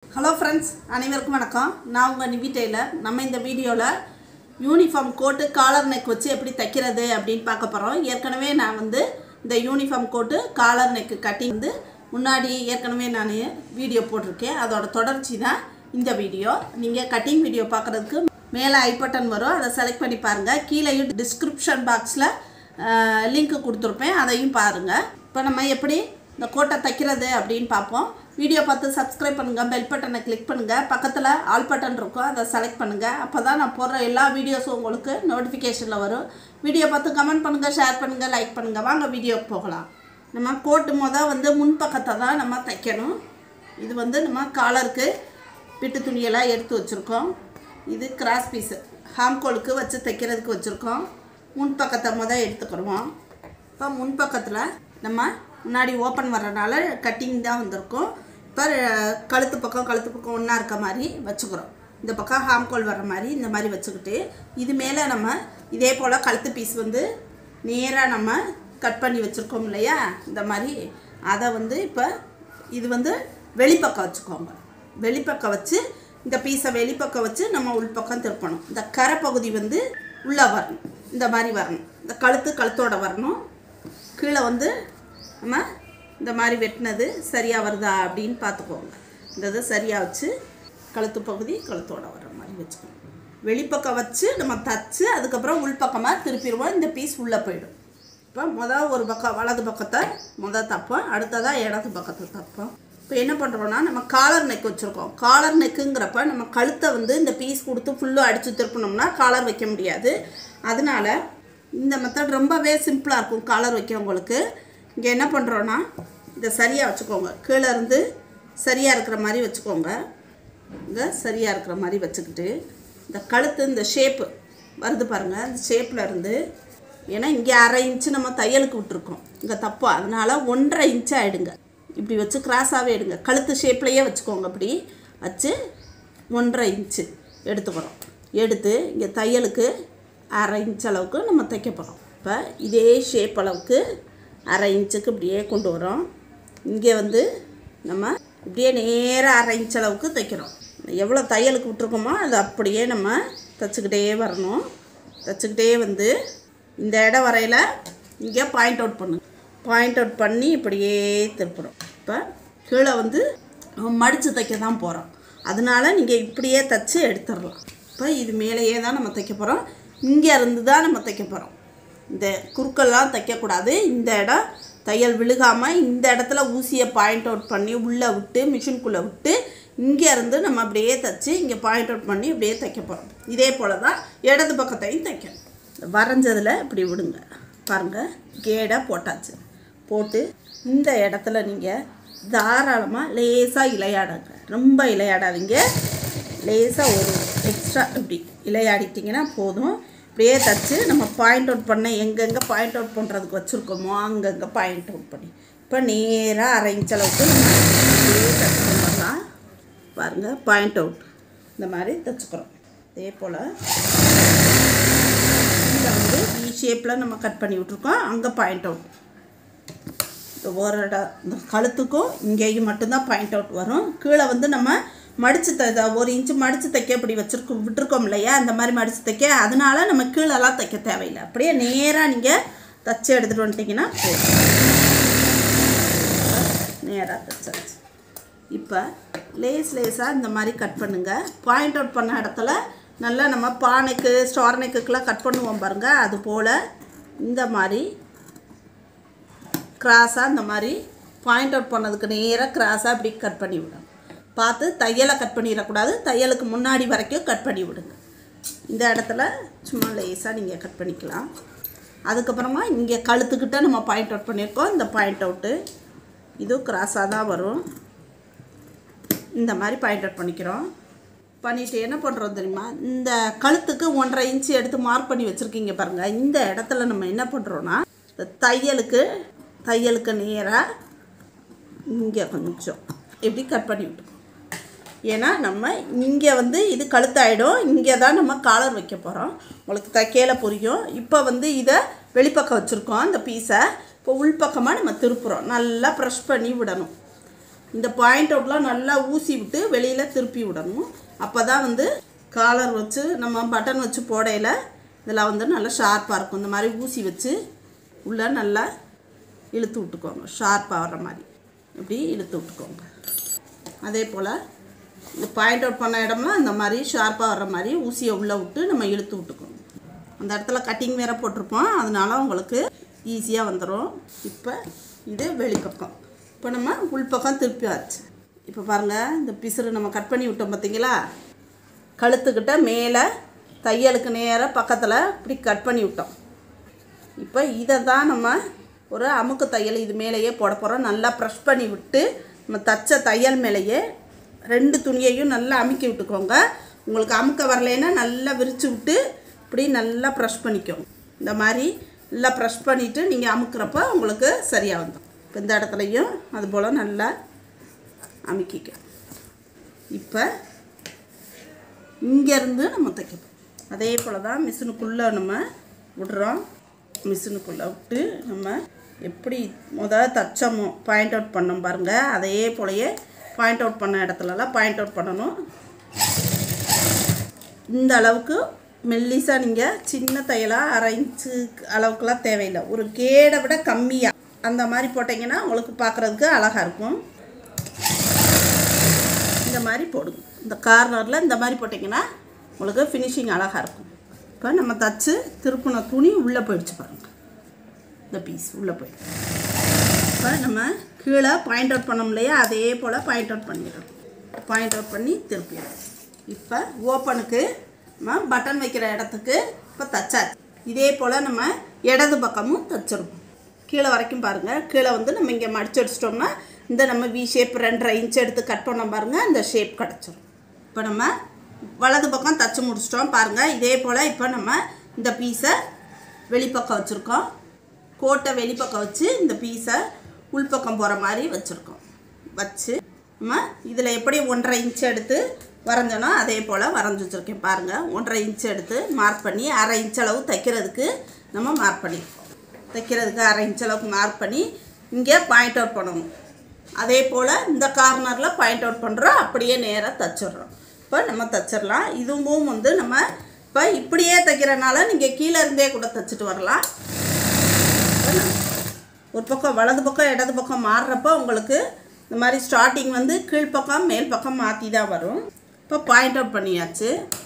hello friends அனைவருக்கும் வணக்கம் நான் உங்கள் நிவி டெய்லர் நம்ம இந்த வீடியோவில் யூனிஃபார்ம் கோட்டு காலர் நெக் வச்சு எப்படி தைக்கிறது அப்படின்னு பார்க்க போகிறோம் ஏற்கனவே நான் வந்து இந்த uniform coat collar neck cutting வந்து முன்னாடி ஏற்கனவே நான் வீடியோ போட்டிருக்கேன் அதோட தொடர்ச்சி தான் இந்த வீடியோ நீங்கள் கட்டிங் வீடியோ பார்க்குறதுக்கு மேலே ஐ பட்டன் வரும் அதை செலக்ட் பண்ணி பாருங்கள் கீழேயும் டிஸ்கிரிப்ஷன் பாக்ஸில் லிங்க் கொடுத்துருப்பேன் அதையும் பாருங்கள் இப்போ நம்ம எப்படி இந்த கோட்டை தைக்கிறது அப்படின்னு பார்ப்போம் வீடியோ பார்த்து சப்ஸ்கிரைப் பண்ணுங்கள் பெல் பட்டனை கிளிக் பண்ணுங்கள் பக்கத்தில் ஆல் பட்டன் இருக்கும் அதை செலக்ட் பண்ணுங்கள் அப்போ தான் நான் போடுற எல்லா வீடியோஸும் உங்களுக்கு நோட்டிஃபிகேஷனில் வரும் வீடியோ பார்த்து கமெண்ட் பண்ணுங்கள் ஷேர் பண்ணுங்கள் லைக் பண்ணுங்கள் வாங்க வீடியோக்கு போகலாம் நம்ம கோட்டு மொதல் வந்து முன்பக்கத்தை தான் நம்ம தைக்கணும் இது வந்து நம்ம காலருக்கு பிட்டு துணியெல்லாம் எடுத்து வச்சுருக்கோம் இது கிராஸ் பீஸு ஹாம்கோலுக்கு வச்சு தைக்கிறதுக்கு வச்சுருக்கோம் முன்பக்கத்தை மொதல் எடுத்துக்கிடுவோம் இப்போ முன்பக்கத்தில் நம்ம முன்னாடி ஓப்பன் வர்றதுனால கட்டிங் தான் வந்திருக்கும் இப்போ அஹ், கழுத்து பக்கம் கழுத்து பக்கம் ஒன்றா இருக்க மாதிரி வச்சுக்கிறோம் இந்த பக்கம் ஹாம்கோல் வர்ற மாதிரி இந்த மாதிரி வச்சுக்கிட்டு இது மேலே நம்ம இதே போல் கழுத்து பீஸ் வந்து நேராக நம்ம கட் பண்ணி வச்சுருக்கோம் இல்லையா இந்த மாதிரி அதை வந்து இப்போ இது வந்து வெளிப்பக்கம் வச்சுக்கோங்க வெளிப்பக்கம் வச்சு இந்த பீஸை வெளிப்பக்கம் வச்சு நம்ம உள்பக்கம் திருப்பணும் இந்த கரை பகுதி வந்து உள்ளே வரணும் இந்த மாதிரி வரணும் இந்த கழுத்து கழுத்தோட வரணும் கீழே வந்து நம்ம இந்த மாதிரி வெட்டினது சரியாக வருதா அப்படின்னு பார்த்துக்கோங்க இந்த இது சரியாக வச்சு கழுத்து பகுதி கழுத்தோட வர்ற மாதிரி வச்சுக்கணும் வெளிப்பக்கம் வச்சு நம்ம தச்சு அதுக்கப்புறம் உள்பக்கமாக திருப்பிடுவோம் இந்த பீஸ் உள்ளே போயிடும் இப்போ மொதல் ஒரு பக்கம் வலது பக்கத்தை மொதல் தப்போம் அடுத்ததாக இடது பக்கத்தை தப்போம் இப்போ என்ன பண்ணுறோன்னா நம்ம காலர் நெக் வச்சுருக்கோம் காலர் நெக்குங்கிறப்ப நம்ம கழுத்தை வந்து இந்த பீஸ் கொடுத்து ஃபுல்லாக அடித்து திருப்பினோம்னா காலர் வைக்க முடியாது அதனால இந்த மெத்தட் ரொம்பவே சிம்பிளாக இருக்கும் காலர் வைக்கிறவங்களுக்கு இங்கே என்ன பண்ணுறோன்னா இதை சரியாக வச்சுக்கோங்க கீழே இருந்து சரியாக இருக்கிற மாதிரி வச்சுக்கோங்க இங்கே சரியாக இருக்கிற மாதிரி வச்சுக்கிட்டு இந்த கழுத்து இந்த ஷேப்பு வருது பாருங்கள் இந்த ஷேப்பில் இருந்து ஏன்னா இங்கே அரை இன்ச்சு நம்ம தையலுக்கு விட்டுருக்கோம் இங்கே தப்பு அதனால் ஒன்றரை இன்ச்சு ஆகிடுங்க இப்படி வச்சு கிராஸாகவே எடுங்க கழுத்து ஷேப்லேயே வச்சுக்கோங்க அப்படி வச்சு ஒன்றரை இன்ச்சு எடுத்துக்கிறோம் எடுத்து இங்கே தையலுக்கு அரை இன்ச் அளவுக்கு நம்ம தைக்க போகிறோம் இப்போ இதே ஷேப் அளவுக்கு அரை இன்ச்சுக்கு இப்படியே கொண்டு வரோம் இங்கே வந்து நம்ம இப்படியே நேராக அரை இன்ச் அளவுக்கு தைக்கிறோம் எவ்வளோ தையலுக்கு விட்ருக்கோமோ அது அப்படியே நம்ம தைச்சிக்கிட்டே வரணும் தைச்சிக்கிட்டே வந்து இந்த இடம் வரையில் இங்கே பாயிண்ட் அவுட் பண்ணுங்க பாயிண்ட் அவுட் பண்ணி இப்படியே திருப்புறோம் இப்போ கீழே வந்து மடித்து தைக்க தான் போகிறோம் அதனால நீங்கள் இப்படியே தைச்சி எடுத்துடலாம் இப்போ இது மேலேயே தான் நம்ம தைக்க போகிறோம் இங்கே இருந்து தான் நம்ம தைக்க போகிறோம் இந்த குறுக்கெல்லாம் தைக்கக்கூடாது இந்த இடம் தையல் விழுகாமல் இந்த இடத்துல ஊசியை பாயிண்ட் அவுட் பண்ணி உள்ளே விட்டு மிஷின்குள்ளே விட்டு இங்கே இருந்து நம்ம அப்படியே தைச்சி இங்கே பாயிண்ட் அவுட் பண்ணி அப்படியே தைக்க போகிறோம் இதே போல் தான் இடது பக்கத்தையும் தைக்கணும் இந்த வரைஞ்சதில் இப்படி விடுங்க பாருங்கள் கேடாக போட்டாச்சு போட்டு இந்த இடத்துல நீங்கள் தாராளமாக லேசாக இலையாடுங்க ரொம்ப இலையாடாதீங்க லேசாக ஒரு எக்ஸ்ட்ரா இப்படி இலையாடிட்டிங்கன்னா போதும் இப்படியே தச்சு நம்ம பாயிண்ட் அவுட் பண்ண எங்கெங்கே பாயிண்ட் அவுட் பண்ணுறதுக்கு வச்சுருக்கோமோ அங்கங்கே பாயிண்ட் அவுட் பண்ணி இப்போ நேராக அரை இன்ச் அளவுக்கு நம்ம இப்படியே தச்சுட்டு வரலாம் பாருங்கள் பாயிண்ட் அவுட் இந்த மாதிரி தச்சுக்கிறோம் இதே போல் இந்த வந்து வி ஷேப்பில் நம்ம கட் பண்ணி விட்ருக்கோம் அங்கே பாயிண்ட் அவுட் இந்த ஒரு இடம் இந்த கழுத்துக்கும் இங்கேயும் மட்டும்தான் பாயிண்ட் அவுட் வரும் கீழே வந்து நம்ம மடித்து த ஒரு இன்ச்சு மடித்து தைக்க இப்படி வச்சுருக்கோம் விட்டுருக்கோம் இல்லையா அந்த மாதிரி மடித்து தைக்க அதனால நம்ம கீழெல்லாம் தைக்க தேவையில்லை அப்படியே நேராக நீங்கள் தச்சு எடுத்துகிட்டு வந்துட்டிங்கன்னா போதும் நேராக தச்சாச்சு இப்போ லேஸ் லேஸாக இந்த மாதிரி கட் பண்ணுங்கள் பாயிண்ட் அவுட் பண்ண இடத்துல நல்லா நம்ம பானைக்கு ஸ்டார் நெக்குக்கெலாம் கட் பண்ணுவோம் பாருங்கள் அது போல் இந்த மாதிரி கிராஸாக இந்த மாதிரி பாயிண்ட் அவுட் பண்ணதுக்கு நேராக கிராஸாக இப்படி கட் பண்ணி விடணும் பார்த்து தையலை கட் பண்ணிடக்கூடாது தையலுக்கு முன்னாடி வரைக்கும் கட் பண்ணி விடுங்க இந்த இடத்துல சும்மா லேஸாக நீங்கள் கட் பண்ணிக்கலாம் அதுக்கப்புறமா இங்கே கழுத்துக்கிட்ட நம்ம பாயிண்ட் அவுட் பண்ணியிருக்கோம் இந்த பாயிண்ட் அவுட்டு இதுவும் கிராஸாக தான் வரும் இந்த மாதிரி பாயிண்ட் அவுட் பண்ணிக்கிறோம் பண்ணிவிட்டு என்ன பண்ணுறோம் தெரியுமா இந்த கழுத்துக்கு ஒன்றரை இன்ச்சு எடுத்து மார்க் பண்ணி வச்சுருக்கீங்க பாருங்கள் இந்த இடத்துல நம்ம என்ன பண்ணுறோன்னா இந்த தையலுக்கு தையலுக்கு நேராக இங்கே கொஞ்சம் இப்படி கட் பண்ணி விட்டுருக்கோம் ஏன்னா நம்ம இங்கே வந்து இது கழுத்தாயிடும் இங்கே தான் நம்ம காலர் வைக்க போகிறோம் உங்களுக்கு தைக்கையில புரியும் இப்போ வந்து இதை வெளிப்பக்கம் வச்சுருக்கோம் இந்த பீஸை இப்போ உள்பக்கமாக நம்ம திருப்புறோம் நல்லா ப்ரெஷ் பண்ணி விடணும் இந்த பாயிண்ட் அவுட்லாம் நல்லா ஊசி விட்டு வெளியில் திருப்பி விடணும் அப்போ தான் வந்து காலர் வச்சு நம்ம பட்டன் வச்சு போடையில் இதில் வந்து நல்லா ஷார்ப்பாக இருக்கும் இந்த மாதிரி ஊசி வச்சு உள்ளே நல்லா இழுத்து விட்டுக்கோங்க ஷார்ப்பாக வர்ற மாதிரி இப்படி இழுத்து விட்டுக்கோங்க அதே போல் இந்த பாயிண்ட் அவுட் பண்ண இடம்லாம் இந்த மாதிரி ஷார்ப்பாக வர்ற மாதிரி ஊசியை உள்ளே விட்டு நம்ம இழுத்து விட்டுக்கோங்க அந்த இடத்துல கட்டிங் வேற போட்டிருப்போம் அதனால உங்களுக்கு ஈஸியாக வந்துடும் இப்போ இது வெளிப்பக்கம் இப்போ நம்ம உள்பக்கம் திருப்பி ஆச்சு இப்போ பாருங்கள் இந்த பிசுறு நம்ம கட் பண்ணி விட்டோம் பார்த்தீங்களா கழுத்துக்கிட்ட மேலே தையலுக்கு நேராக பக்கத்தில் இப்படி கட் பண்ணி விட்டோம் இப்போ இதை தான் நம்ம ஒரு அமுக்கு தையல் இது மேலேயே போட போகிறோம் நல்லா ப்ரெஷ் பண்ணி விட்டு நம்ம தச்ச தையல் மேலேயே ரெண்டு துணியையும் நல்லா அமுக்கி விட்டுக்கோங்க உங்களுக்கு அமுக்க வரலைன்னா நல்லா விரித்து விட்டு இப்படி நல்லா ப்ரெஷ் பண்ணிக்கோங்க இந்த மாதிரி நல்லா ப்ரெஷ் பண்ணிவிட்டு நீங்கள் அமுக்கிறப்ப உங்களுக்கு சரியாக வந்துடும் இப்போ இந்த இடத்துலையும் அது போல் நல்லா அமுக்கிக்க இப்போ இங்கேருந்து நம்ம தைக்கணும் அதே போல் தான் மிஷினுக்குள்ளே நம்ம விடுறோம் மிஷினுக்குள்ளே விட்டு நம்ம எப்படி முதல் தச்சமோ பாயிண்ட் அவுட் பண்ணோம் பாருங்கள் அதே போலயே பாயிண்ட் அவுட் பண்ண இடத்துலலாம் பாயிண்ட் அவுட் பண்ணணும் இந்த அளவுக்கு மெல்லிசாக நீங்கள் சின்ன தையலாக அரை இன்ச்சு அளவுக்குலாம் தேவையில்லை ஒரு கேடை விட கம்மியாக அந்த மாதிரி போட்டிங்கன்னா உங்களுக்கு பார்க்குறதுக்கு அழகாக இருக்கும் இந்த மாதிரி போடுங்க இந்த கார்னரில் இந்த மாதிரி போட்டிங்கன்னா உங்களுக்கு ஃபினிஷிங் அழகாக இருக்கும் இப்போ நம்ம தச்சு திருப்பின துணி உள்ளே போயிடுச்சு பாருங்கள் இந்த பீஸ் உள்ளே போயிடுச்சு இப்போ நம்ம கீழே பாயிண்ட் அவுட் பண்ணோம் இல்லையா அதே போல் பாயிண்ட் அவுட் பண்ணிடுறோம் பாயிண்ட் அவுட் பண்ணி திருப்பிடுறோம் இப்போ ஓப்பனுக்கு நம்ம பட்டன் வைக்கிற இடத்துக்கு இப்போ தச்சாச்சு இதே போல் நம்ம இடது பக்கமும் தச்சிருக்கோம் கீழே வரைக்கும் பாருங்கள் கீழே வந்து நம்ம இங்கே மடிச்சு அடிச்சிட்டோம்னா இந்த நம்ம வி ஷேப் ரெண்டரை இன்ச் எடுத்து கட் பண்ணோம் பாருங்கள் இந்த ஷேப் கிடச்சிரும் இப்போ நம்ம வலது பக்கம் தச்சு முடிச்சிட்டோம் பாருங்கள் இதே போல் இப்போ நம்ம இந்த பீஸை வெளிப்பக்கம் வச்சுருக்கோம் கோட்டை வெளிப்பக்கம் வச்சு இந்த பீஸை உள்பக்கம் போகிற மாதிரி வச்சுருக்கோம் வச்சு நம்ம இதில் எப்படி ஒன்றரை இன்ச் எடுத்து வரைஞ்சனோ அதே போல் வரைஞ்சி வச்சுருக்கேன் பாருங்கள் ஒன்றரை இன்ச் எடுத்து மார்க் பண்ணி அரை இன்ச் அளவு தைக்கிறதுக்கு நம்ம மார்க் பண்ணியிருக்கோம் தைக்கிறதுக்கு அரை இன்ச் அளவுக்கு மார்க் பண்ணி இங்கே பாயிண்ட் அவுட் பண்ணணும் அதே போல் இந்த கார்னரில் பாயிண்ட் அவுட் பண்ணுறோம் அப்படியே நேராக தச்சிடுறோம் இப்போ நம்ம தச்சிடலாம் இதுவும் வந்து நம்ம இப்போ இப்படியே தைக்கிறனால நீங்கள் கீழே இருந்தே கூட தைச்சிட்டு வரலாம் ஒரு பக்கம் வலது பக்கம் இடது பக்கம் மாறுறப்போ உங்களுக்கு இந்த மாதிரி ஸ்டார்டிங் வந்து கீழ்ப்பக்கம் மேல் பக்கம் மாற்றி தான் வரும் இப்போ பாயிண்ட் அவுட் பண்ணியாச்சு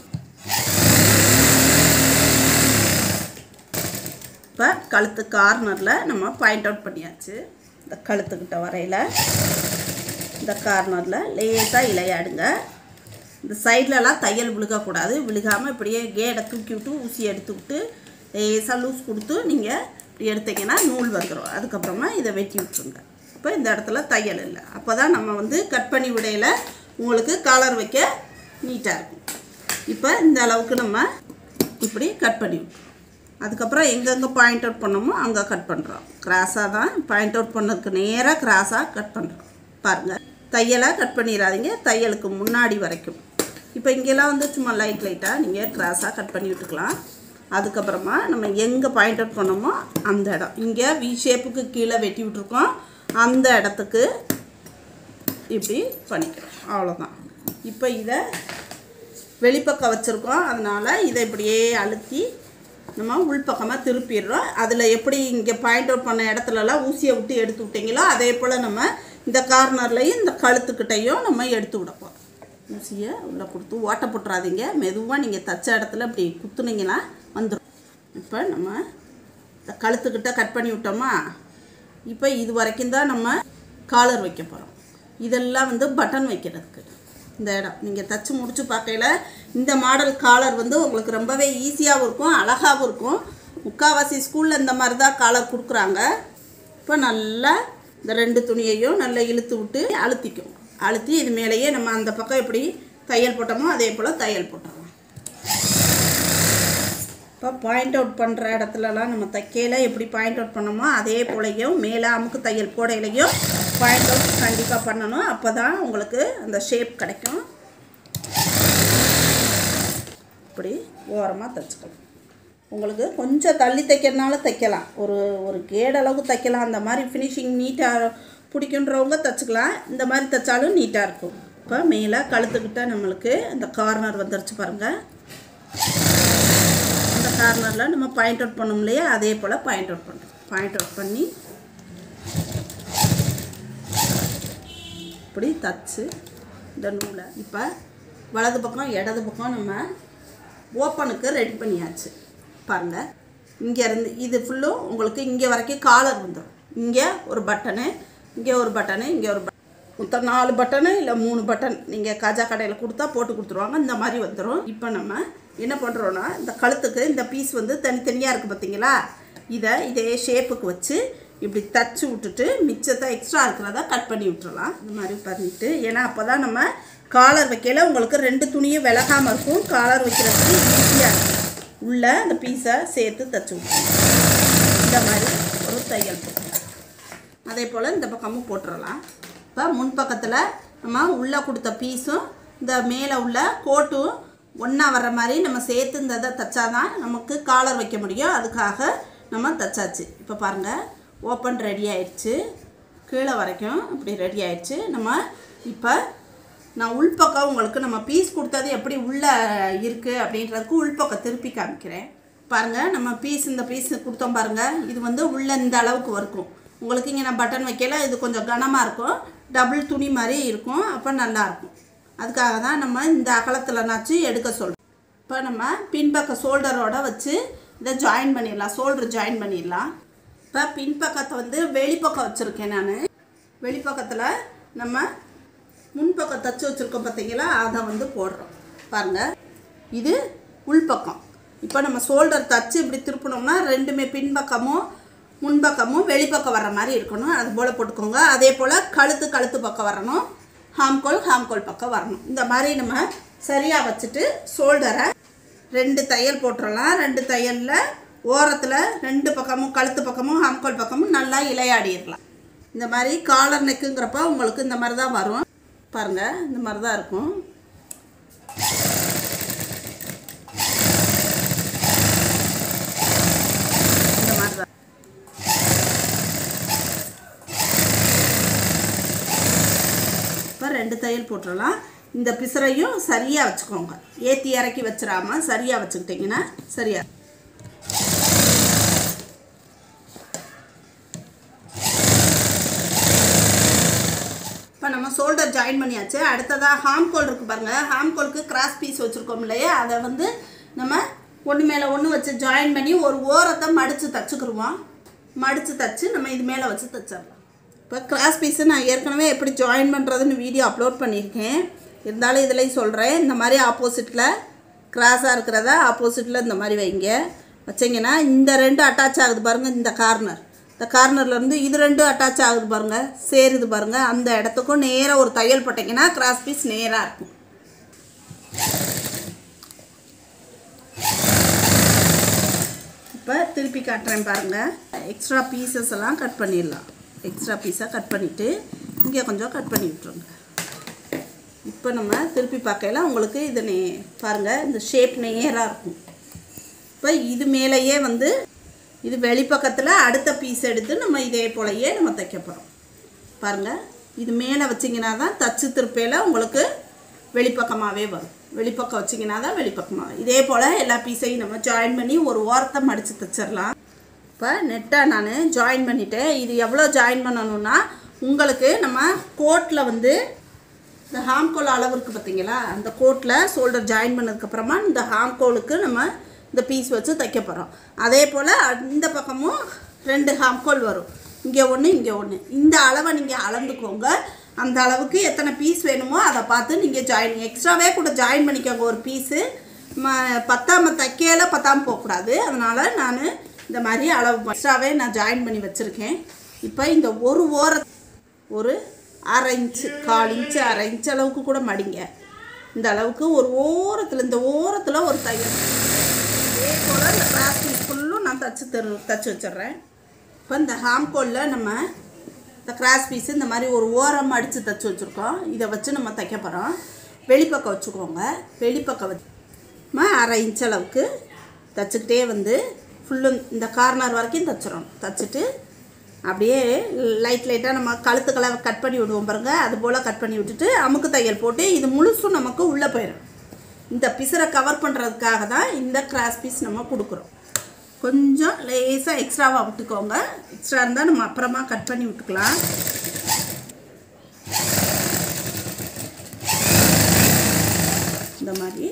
இப்போ கழுத்து கார்னரில் நம்ம பாயிண்ட் அவுட் பண்ணியாச்சு இந்த கழுத்துக்கிட்ட வரையில் இந்த கார்னரில் லேசாக இலையாடுங்க இந்த சைட்லலாம் தையல் விழுகக்கூடாது விழுகாமல் இப்படியே கேடை தூக்கி விட்டு ஊசி எடுத்து விட்டு லேசாக லூஸ் கொடுத்து நீங்கள் இப்படி எடுத்தீங்கன்னா நூல் வந்துடும் அதுக்கப்புறமா இதை வெட்டி விட்டுருங்க இப்போ இந்த இடத்துல தையல் இல்லை அப்போ தான் நம்ம வந்து கட் பண்ணி விடையில் உங்களுக்கு காலர் வைக்க நீட்டாக இருக்கும் இப்போ இந்த அளவுக்கு நம்ம இப்படி கட் பண்ணி விட்டுருவோம் அதுக்கப்புறம் எங்கெங்கே பாயிண்ட் அவுட் பண்ணோமோ அங்கே கட் பண்ணுறோம் கிராஸாக தான் பாயிண்ட் அவுட் பண்ணதுக்கு நேராக கிராஸாக கட் பண்ணுறோம் பாருங்கள் தையலாக கட் பண்ணிடாதீங்க தையலுக்கு முன்னாடி வரைக்கும் இப்போ இங்கெல்லாம் வந்து சும்மா லைட் லைட்டாக நீங்கள் கிராஸாக கட் பண்ணி விட்டுக்கலாம் அதுக்கப்புறமா நம்ம எங்கே பாயிண்ட் அவுட் பண்ணோமோ அந்த இடம் இங்கே வி ஷேப்புக்கு கீழே வெட்டி விட்ருக்கோம் அந்த இடத்துக்கு இப்படி பண்ணிக்கிறோம் அவ்வளோதான் இப்போ இதை வெளிப்பக்கம் வச்சுருக்கோம் அதனால் இதை இப்படியே அழுத்தி நம்ம உள்பக்கமாக திருப்பிடுறோம் அதில் எப்படி இங்கே பாயிண்ட் அவுட் பண்ண இடத்துலலாம் ஊசியை விட்டு எடுத்து விட்டீங்களோ அதே போல் நம்ம இந்த கார்னர்லையும் இந்த கழுத்துக்கிட்டையும் நம்ம எடுத்து விடப்போம் ஊசியை உள்ளே கொடுத்து ஓட்ட போட்டுறாதீங்க மெதுவாக நீங்கள் தச்ச இடத்துல இப்படி குத்துனீங்கன்னா வந்துடும் இப்போ நம்ம இந்த கழுத்துக்கிட்ட கட் பண்ணி விட்டோமா இப்போ இது வரைக்கும் தான் நம்ம காலர் வைக்க போகிறோம் இதெல்லாம் வந்து பட்டன் வைக்கிறதுக்கு இந்த இடம் நீங்கள் தச்சு முடிச்சு பார்க்கையில இந்த மாடல் காலர் வந்து உங்களுக்கு ரொம்பவே ஈஸியாகவும் இருக்கும் அழகாகவும் இருக்கும் முக்கால்வாசி ஸ்கூலில் இந்த மாதிரி தான் காலர் கொடுக்குறாங்க இப்போ நல்லா இந்த ரெண்டு துணியையும் நல்லா இழுத்து விட்டு அழுத்திக்கும் அழுத்தி இது மேலேயே நம்ம அந்த பக்கம் எப்படி தையல் போட்டோமோ அதே போல் தையல் போட்டுடலாம் இப்போ பாயிண்ட் அவுட் பண்ணுற இடத்துலலாம் நம்ம தைக்கையில் எப்படி பாயிண்ட் அவுட் பண்ணோமோ அதே போலையும் மேலே அமுக்கு தையல் போடையிலையும் பாயிண்ட் அவுட் கண்டிப்பாக பண்ணணும் அப்போ தான் உங்களுக்கு அந்த ஷேப் கிடைக்கும் இப்படி ஓரமாக தைச்சிக்கலாம் உங்களுக்கு கொஞ்சம் தள்ளி தைக்கிறதுனால தைக்கலாம் ஒரு ஒரு கேடு அளவுக்கு தைக்கலாம் அந்த மாதிரி ஃபினிஷிங் நீட்டாக பிடிக்குன்றவங்க தைச்சிக்கலாம் இந்த மாதிரி தைச்சாலும் நீட்டாக இருக்கும் இப்போ மேலே கழுத்துக்கிட்ட நம்மளுக்கு இந்த கார்னர் வந்துருச்சு பாருங்கள் இந்த கார்னரில் நம்ம பாயிண்ட் அவுட் பண்ணோம் இல்லையா அதே போல் பாயிண்ட் அவுட் பண்ணுறோம் பாயிண்ட் அவுட் பண்ணி இப்படி தச்சு இந்த நூலை இப்போ வலது பக்கம் இடது பக்கம் நம்ம ஓப்பனுக்கு ரெடி பண்ணியாச்சு பாருங்கள் இங்கேருந்து இது ஃபுல்லும் உங்களுக்கு இங்கே வரைக்கும் காலர் வந்துடும் இங்கே ஒரு பட்டனு இங்கே ஒரு பட்டனு இங்கே ஒரு பட்டன் மொத்தம் நாலு பட்டனு இல்லை மூணு பட்டன் நீங்கள் காஜா கடையில் கொடுத்தா போட்டு கொடுத்துருவாங்க இந்த மாதிரி வந்துடும் இப்போ நம்ம என்ன பண்ணுறோன்னா இந்த கழுத்துக்கு இந்த பீஸ் வந்து தனித்தனியாக இருக்குது பார்த்தீங்களா இதை இதே ஷேப்புக்கு வச்சு இப்படி தச்சு விட்டுட்டு மிச்சத்தை எக்ஸ்ட்ரா இருக்கிறத கட் பண்ணி விட்டுறலாம் இந்த மாதிரி பண்ணிட்டு ஏன்னா அப்போ தான் நம்ம காலர் வைக்கல உங்களுக்கு ரெண்டு துணியும் விலகாமல் இருக்கும் காலர் வைக்கிறதுக்கு ஈஸியாக இருக்கும் உள்ளே அந்த பீஸை சேர்த்து தச்சு விட்டுருலாம் இந்த மாதிரி ஒரு தையல் போட்டுருலாம் அதே போல் இந்த பக்கமும் போட்டுடலாம் இப்போ முன்பக்கத்தில் நம்ம உள்ளே கொடுத்த பீஸும் இந்த மேலே உள்ள கோட்டும் ஒன்றா வர்ற மாதிரி நம்ம சேர்த்து இந்த இதை தைச்சாதான் நமக்கு காலர் வைக்க முடியும் அதுக்காக நம்ம தைச்சாச்சு இப்போ பாருங்கள் ஓப்பன் ரெடி ஆயிடுச்சு கீழே வரைக்கும் இப்படி ரெடி ஆயிடுச்சு நம்ம இப்போ நான் உள்பக்கம் உங்களுக்கு நம்ம பீஸ் கொடுத்தது எப்படி உள்ளே இருக்குது அப்படின்றதுக்கு உள்பக்கம் திருப்பி காமிக்கிறேன் பாருங்கள் நம்ம பீஸ் இந்த பீஸ் கொடுத்தோம் பாருங்கள் இது வந்து உள்ளே இந்த அளவுக்கு இருக்கும் உங்களுக்கு இங்கே நான் பட்டன் வைக்கல இது கொஞ்சம் கனமாக இருக்கும் டபுள் துணி மாதிரி இருக்கும் அப்போ நல்லாயிருக்கும் அதுக்காக தான் நம்ம இந்த அகலத்தில்னாச்சு எடுக்க சொல்கிறோம் இப்போ நம்ம பின்பக்க ஷோல்டரோட வச்சு இதை ஜாயின் பண்ணிடலாம் ஷோல்டர் ஜாயின் பண்ணிடலாம் இப்போ பின்பக்கத்தை வந்து வெளிப்பக்கம் வச்சுருக்கேன் நான் வெளிப்பக்கத்தில் நம்ம முன்பக்கம் தச்சு வச்சுருக்கோம் பார்த்தீங்களா அதை வந்து போடுறோம் பாருங்கள் இது உள்பக்கம் இப்போ நம்ம ஷோல்டர் தச்சு இப்படி திருப்பினோம்னா ரெண்டுமே பின்பக்கமும் முன்பக்கமும் வெளிப்பக்கம் வர்ற மாதிரி இருக்கணும் அது போல் போட்டுக்கோங்க அதே போல் கழுத்து கழுத்து பக்கம் வரணும் ஹாம்கோல் ஹாம்கோல் பக்கம் வரணும் இந்த மாதிரி நம்ம சரியாக வச்சுட்டு ஷோல்டரை ரெண்டு தையல் போட்டுடலாம் ரெண்டு தையலில் ஓரத்தில் ரெண்டு பக்கமும் கழுத்து பக்கமும் ஹாம்கோல் பக்கமும் நல்லா இலையாடிடலாம் இந்த மாதிரி காலர் நெக்குங்கிறப்ப உங்களுக்கு இந்த மாதிரி தான் வரும் பாருங்கள் இந்த மாதிரி தான் இருக்கும் இந்த மாதிரி தான் இப்போ ரெண்டு தையல் போட்டுடலாம் இந்த பிசரையும் சரியாக வச்சுக்கோங்க ஏற்றி இறக்கி வச்சிடாம சரியாக வச்சுக்கிட்டிங்கன்னா சரியா இப்போ நம்ம ஷோல்டர் ஜாயின் பண்ணியாச்சு அடுத்ததாக ஹாம்கோல் இருக்குது பாருங்கள் ஹாம்கோலுக்கு கிராஸ் பீஸ் வச்சுருக்கோம் இல்லையா அதை வந்து நம்ம ஒன்று மேலே ஒன்று வச்சு ஜாயின் பண்ணி ஒரு ஓரத்தை மடித்து தச்சுக்கிருவோம் மடித்து தச்சு நம்ம இது மேலே வச்சு தச்சிடலாம் இப்போ கிளாஸ் பீஸு நான் ஏற்கனவே எப்படி ஜாயின் பண்ணுறதுன்னு வீடியோ அப்லோட் பண்ணியிருக்கேன் இருந்தாலும் இதுலேயும் சொல்கிறேன் இந்த மாதிரி ஆப்போசிட்டில் கிராஸாக இருக்கிறத ஆப்போசிட்டில் இந்த மாதிரி வைங்க வச்சிங்கன்னா இந்த ரெண்டு அட்டாச் ஆகுது பாருங்கள் இந்த கார்னர் இந்த கார்னர்லேருந்து இது ரெண்டும் அட்டாச் ஆகுது பாருங்கள் சேருது பாருங்கள் அந்த இடத்துக்கும் நேராக ஒரு தையல் போட்டிங்கன்னா கிராஸ் பீஸ் நேராக இருக்கும் இப்போ திருப்பி காட்டுறேன் பாருங்கள் எக்ஸ்ட்ரா பீசஸ் எல்லாம் கட் பண்ணிடலாம் எக்ஸ்ட்ரா பீஸாக கட் பண்ணிவிட்டு இங்கே கொஞ்சம் கட் பண்ணி விட்ருங்க இப்போ நம்ம திருப்பி பார்க்கையில உங்களுக்கு இது நே பாருங்கள் இந்த ஷேப் நேராக இருக்கும் இப்போ இது மேலேயே வந்து இது வெளிப்பக்கத்தில் அடுத்த பீஸ் எடுத்து நம்ம இதே போலயே நம்ம தைக்க போகிறோம் பாருங்கள் இது மேலே வச்சிங்கன்னா தான் தச்சு திருப்பையில் உங்களுக்கு வெளிப்பக்கமாகவே வரும் வெளிப்பக்கம் வச்சிங்கன்னா தான் வெளிப்பக்கமாக வரும் இதே போல் எல்லா பீஸையும் நம்ம ஜாயின் பண்ணி ஒரு ஓரத்தை மடித்து தைச்சிடலாம் இப்போ நெட்டாக நான் ஜாயின் பண்ணிட்டேன் இது எவ்வளோ ஜாயின் பண்ணணும்னா உங்களுக்கு நம்ம கோட்டில் வந்து இந்த ஹாம்கோல் அளவு இருக்குது பார்த்தீங்களா அந்த கோட்டில் ஷோல்டர் ஜாயின் பண்ணதுக்கப்புறமா இந்த ஹாம்கோலுக்கு நம்ம இந்த பீஸ் வச்சு தைக்க போகிறோம் அதே போல் இந்த பக்கமும் ரெண்டு ஹாம்கோல் வரும் இங்கே ஒன்று இங்கே ஒன்று இந்த அளவை நீங்கள் அளந்துக்கோங்க அந்த அளவுக்கு எத்தனை பீஸ் வேணுமோ அதை பார்த்து நீங்கள் ஜாயின் எக்ஸ்ட்ராவே கூட ஜாயின் பண்ணிக்கோங்க ஒரு பீஸு ம பத்தாம தைக்கையில் பத்தாம போகக்கூடாது அதனால் நான் இந்த மாதிரி அளவு எக்ஸ்ட்ராவே நான் ஜாயின் பண்ணி வச்சுருக்கேன் இப்போ இந்த ஒரு ஓர ஒரு அரை இன்ச்சு கால் இன்ச்சு அரை இன்ச்சு அளவுக்கு கூட மடிங்க இந்த அளவுக்கு ஒரு ஓரத்தில் இந்த ஓரத்தில் ஒரு தையல் இதே போல் இந்த கிராஸ் பீஸ் ஃபுல்லும் நான் தச்சு தரு தச்சு வச்சிடுறேன் இப்போ இந்த ஹாம்கோலில் நம்ம இந்த கிராஸ் பீஸ் இந்த மாதிரி ஒரு ஓரம் அடித்து தச்சு வச்சுருக்கோம் இதை வச்சு நம்ம தைக்க போகிறோம் வெளிப்பக்கம் வச்சுக்கோங்க வெளிப்பக்கம் வச்சு நம்ம அரை இன்ச் அளவுக்கு தச்சுக்கிட்டே வந்து ஃபுல்லும் இந்த கார்னர் வரைக்கும் தச்சிடணும் தச்சுட்டு அப்படியே லைட் லைட்டாக நம்ம கழுத்துக்களை கட் பண்ணி விடுவோம் பாருங்க அது போல் கட் பண்ணி விட்டுட்டு அமுக்கு தையல் போட்டு இது முழுசும் நமக்கு உள்ளே போயிடும் இந்த பிசரை கவர் பண்ணுறதுக்காக தான் இந்த கிராஸ் பீஸ் நம்ம கொடுக்குறோம் கொஞ்சம் லேசாக எக்ஸ்ட்ராவாக விட்டுக்கோங்க எக்ஸ்ட்ரா இருந்தால் நம்ம அப்புறமா கட் பண்ணி விட்டுக்கலாம் இந்த மாதிரி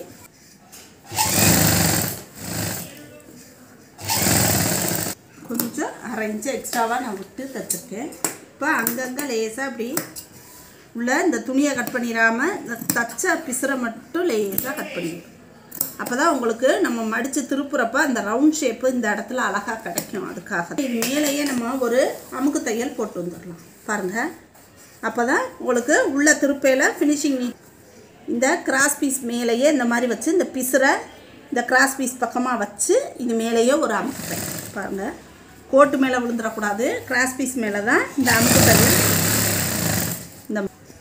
கொஞ்சம் அரை இன்ச்சு எக்ஸ்ட்ராவாக நான் விட்டு தைச்சிருக்கேன் இப்போ அங்கங்கே லேசாக அப்படி உள்ள இந்த துணியை கட் பண்ணிடாம இந்த தச்ச பிசுரை மட்டும் லேசாக கட் பண்ணிடும் அப்போ தான் உங்களுக்கு நம்ம மடித்து திருப்புறப்ப அந்த ரவுண்ட் ஷேப்பு இந்த இடத்துல அழகாக கிடைக்கும் அதுக்காக இது மேலேயே நம்ம ஒரு அமுக்கு தையல் போட்டு வந்துடலாம் பாருங்கள் அப்போ தான் உங்களுக்கு உள்ள திருப்பையில் ஃபினிஷிங் இந்த கிராஸ் பீஸ் மேலேயே இந்த மாதிரி வச்சு இந்த பிசுரை இந்த கிராஸ் பீஸ் பக்கமாக வச்சு இது மேலேயே ஒரு அமுக்கு தையல் பாருங்கள் கோட்டு மேலே விழுந்துடக்கூடாது கிராஸ் பீஸ் மேலே தான் இந்த அமுக்கு தையல் இந்த